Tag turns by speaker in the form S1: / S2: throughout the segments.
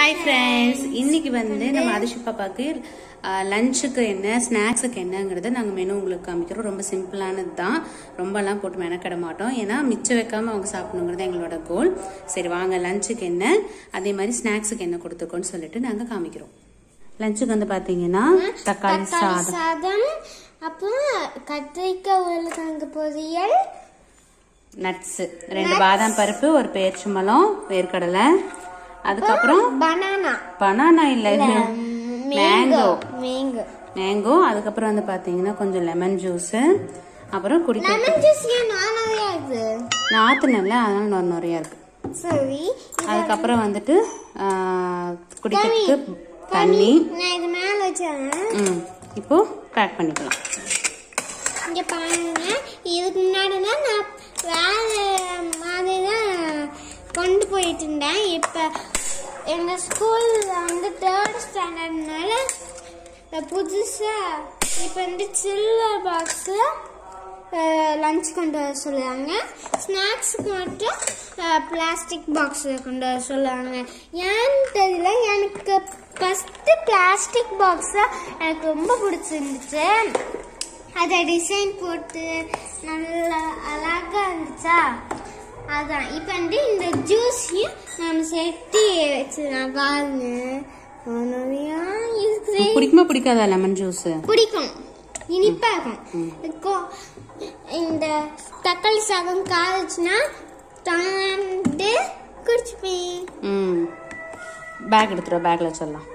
S1: hi friends இன்னைக்கு வந்து நம்ம அதிஷு பாப்பாக்கு லஞ்சுக்கு என்ன ஸ்நாக்ஸுக்கு என்னங்கிறத நாங்கள் மெனு உங்களுக்கு காமிக்கிறோம் ரொம்ப சிம்பிளானது தான் ரொம்பலாம் போட்டு மெனக்கிட மாட்டோம் ஏன்னா மிச்சம் வைக்காம அவங்க சாப்பிடணுங்கிறது எங்களோட கோல் சரி வாங்க லஞ்சுக்கு என்ன அதே மாதிரி ஸ்நாக்ஸுக்கு என்ன கொடுத்துருக்கோன்னு சொல்லிட்டு நாங்கள் காமிக்கிறோம் லஞ்சுக்கு வந்து பார்த்தீங்கன்னா தக்காளி சாதம்
S2: சாதம் அப்புறம் கத்திரிக்காய் உருளைக்கிழங்கு பொரியல்
S1: நட்ஸ் ரெண்டு பாதாம் பருப்பு ஒரு பேரிச்சம்பழம் வேர்க்கடலை அதுக்கப்புறம்
S2: பனானா
S1: பனானா இல்லை மேங்கோ
S2: மேங்கோ
S1: மேங்கோ அதுக்கப்புறம் வந்து பாத்தீங்கன்னா கொஞ்சம் லெமன் ஜூஸ் அப்புறம் குடிக்க
S2: லெமன் ஜூஸ் ஏன் நான் நிறையா இருக்கு
S1: நான் ஆத்துனேன்ல அதனால நொறு நிறையா இருக்கு
S2: சரி
S1: அதுக்கப்புறம் வந்துட்டு ஆ, குடிக்கிறதுக்கு தண்ணி
S2: நான் இது மேல வச்சேன்
S1: ம் இப்போ பேக் பண்ணிக்கலாம்
S2: இங்க பாருங்க இதுக்கு முன்னாடி தான் நான் வேற மாதிரி தான் கொண்டு போயிட்டு இருந்தேன் இப்ப எங்க ஸ்கூல்ல வந்து தேர்ட் ஸ்டாண்டர்ட்னால புதுசா இப்ப வந்து சில்லர் பாக்ஸ் லஞ்ச் கொண்டு வர சொல்லுவாங்க ஸ்நாக்ஸுக்கு மட்டும் பிளாஸ்டிக் பாக்ஸில் கொண்டு வர சொல்லுவாங்க ஏன்னு தெரியல எனக்கு ஃபஸ்ட்டு பிளாஸ்டிக் பாக்ஸ் எனக்கு ரொம்ப பிடிச்சிருந்துச்சு அதை டிசைன் போட்டு நல்லா அழகா இருந்துச்சா அதான் இப்போ வந்து இந்த ஜூஸையும் நம்ம செட்டி வச்சுக்கலாம் பாருங்க நிறையா இருக்குது
S1: பிடிக்குமா பிடிக்காதா லெமன் ஜூஸ்
S2: பிடிக்கும் இனிப்பா இருக்கும் இருக்கும் இந்த தக்காளி சாதம் காய்ச்சுனா தாண்டு குடிச்சுப்பேன்
S1: ம் பேக் எடுத்துருவோம் பேக்ல வச்சிடலாம்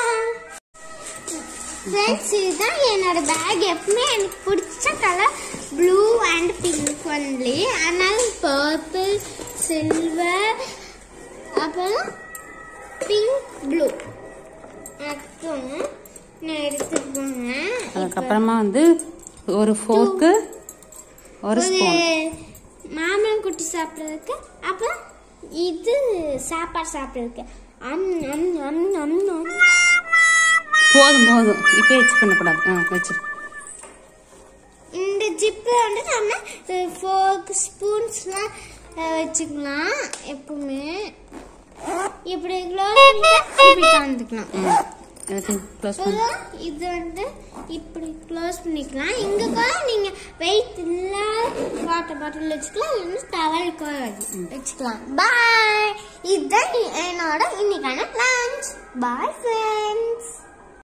S2: ஃப்ரெண்ட்ஸ் இதுதான் என்னோட பேக் எப்பவுமே எனக்கு பிடிச்ச colour blue and pink only அதனால பர்பிள் சில்வர் அப்புறம் பிங்க் ப்ளூ அப்புறம் நான் எடுத்துட்டு போனேன்
S1: அதுக்கப்புறமா வந்து ஒரு ஃபோர்க்கு ஒரு
S2: ஒரு
S1: ஸ்பூன்
S2: மாம்பழம் குட்டி சாப்பிட்றதுக்கு அப்புறம் இது சாப்பாடு சாப்பிட்றதுக்கு அம் அம் அம் அம் அம்
S1: போதும் போதும் இப்போ வச்சு பண்ணக்கூடாது ஆ வச்சிரு
S2: இந்த ஜிப்பு வந்து நம்ம ஃபோர்க் ஸ்பூன்ஸ்லாம் வச்சுக்கலாம் எப்பவுமே இப்படி க்ளோஸ் பண்ணிட்டு இப்படி கலந்துக்கலாம்
S1: ம் எனக்கு க்ளோஸ் பண்ணு
S2: அப்புறம் இது வந்து இப்படி க்ளோஸ் பண்ணிக்கலாம் இங்க கூட நீங்க வெயிட் இல்லாத வாட்டர் பாட்டில் வச்சுக்கலாம் இல்லைன்னா டவல் கூட வச்சுக்கலாம் பாய் இதுதான் என்னோட இன்னைக்கான லஞ்ச் பாய் ஃப்ரெண்ட்ஸ்